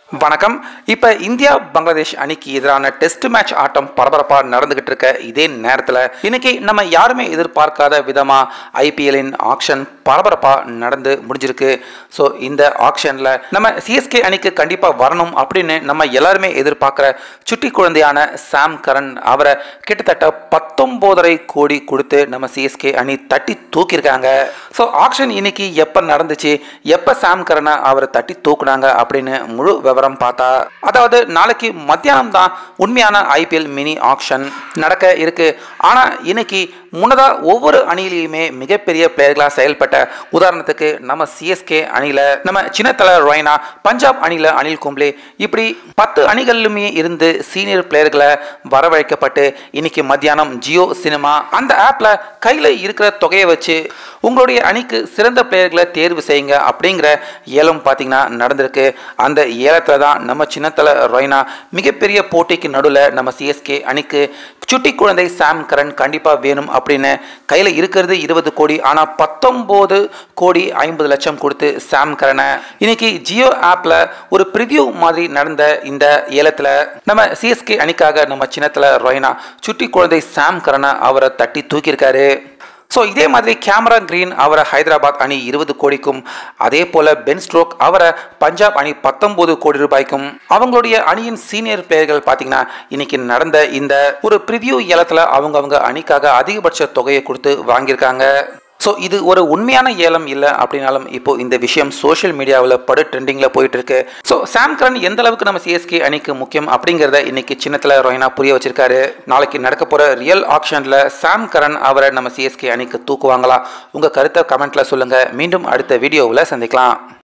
வணக்கம் இப்போ இந்தியா பங்களாதேஷ் அணிக்கு எதிரான டெஸ்ட் மேட்ச் ஆட்டம் பரபரப்பாக நடந்துகிட்டு இருக்க இதே நேரத்தில் இன்னைக்கு நம்ம யாருமே எதிர்பார்க்காத விதமாக ஐபிஎல்லின் ஆக்ஷன் பரபரப்பாக நடந்து முடிஞ்சிருக்கு ஸோ இந்த ஆக்ஷனில் நம்ம சிஎஸ்கே அணிக்கு கண்டிப்பாக வரணும் அப்படின்னு நம்ம எல்லாருமே எதிர்பார்க்குற சுட்டி குழந்தையான சாம் கரன் அவரை கிட்டத்தட்ட பத்தொம்போதரை கோடி கொடுத்து நம்ம சிஎஸ்கே அணி தட்டி தூக்கியிருக்காங்க ஸோ ஆக்ஷன் இன்னைக்கு எப்போ நடந்துச்சு எப்போ சாம் கரனை அவரை தட்டி தூக்குனாங்க அப்படின்னு முழு விவரம் பார்த்தா அதாவது நாளைக்கு மத்தியானம் தான் உண்மையான ஐபிஎல் மினி ஆக்ஷன் நடக்க இருக்கு ஆனால் இன்னைக்கு முன்னதாக ஒவ்வொரு அணியிலையுமே மிகப்பெரிய பிளேயர்களாக செயல்பட்ட உதாரணத்துக்கு நம்ம சிஎஸ்கே அணியில் நம்ம சின்னத்தல ரொய்னா பஞ்சாப் அணியில் அனில் கும்ப்ளே இப்படி பத்து அணிகளிலுமே இருந்து சீனியர் பிளேயர்களை வரவழைக்கப்பட்டு இன்னைக்கு மத்தியானம் ஜியோ சினிமா அந்த ஆப்பில் கையில் இருக்கிற தொகையை வச்சு உங்களுடைய அணிக்கு சிறந்த பிளேயர்களை தேர்வு செய்யுங்க அப்படிங்கிற ஏலம் பார்த்தீங்கன்னா நடந்திருக்கு அந்த ஏலத்தில் தான் நம்ம சின்னத்தல ரொய்னா மிகப்பெரிய போட்டிக்கு நடுவில் நம்ம சிஎஸ்கே அணிக்கு சுட்டி குழந்தை சாம் கரன் கண்டிப்பாக வேணும் அப்படின்னு கையில் இருக்கிறது இருபது கோடி ஆனால் பத்தொம்போது கோடி ஐம்பது லட்சம் கொடுத்து சாம் கரனை இன்னைக்கு ஜியோ ஆப்பில் ஒரு ப்ரிவ்யூ மாதிரி நடந்த இந்த ஏலத்தில் நம்ம சிஎஸ்கே அணிக்காக நம்ம சின்னத்தில் ரொய்னா சுட்டி குழந்தை சாம் கரனை அவரை தட்டி தூக்கியிருக்காரு ஸோ இதே மாதிரி கேமரா கிரீன் அவரை ஹைதராபாத் அணி இருபது கோடிக்கும் அதே போல் பென் ஸ்ட்ரோக் அவரை பஞ்சாப் அணி பத்தொன்பது கோடி ரூபாய்க்கும் அவங்களுடைய அணியின் சீனியர் பிளேயர்கள் பார்த்தீங்கன்னா இன்னைக்கு நடந்த இந்த ஒரு ப்ரிவ்யூ ஏலத்தில் அவங்கவங்க அணிக்காக அதிகபட்ச தொகையை கொடுத்து வாங்கியிருக்காங்க ஸோ இது ஒரு உண்மையான ஏலம் இல்லை அப்படின்னாலும் இப்போ இந்த விஷயம் சோஷியல் மீடியாவில் படு ட்ரெண்டிங்கில் போயிட்டு இருக்கு ஸோ சாம் கரன் எந்த அளவுக்கு நம்ம சிஎஸ்கே அணிக்கு முக்கியம் அப்படிங்கிறத இன்னைக்கு சின்னத்தில் ரொய்னா புரிய வச்சிருக்காரு நாளைக்கு நடக்க போகிற ரியல் ஆக்ஷனில் சாம் கரன் அவரை நம்ம சிஎஸ்கே அணிக்கு தூக்குவாங்களா உங்கள் கருத்தை கமெண்ட்டில் சொல்லுங்கள் மீண்டும் அடுத்த வீடியோவில் சந்திக்கலாம்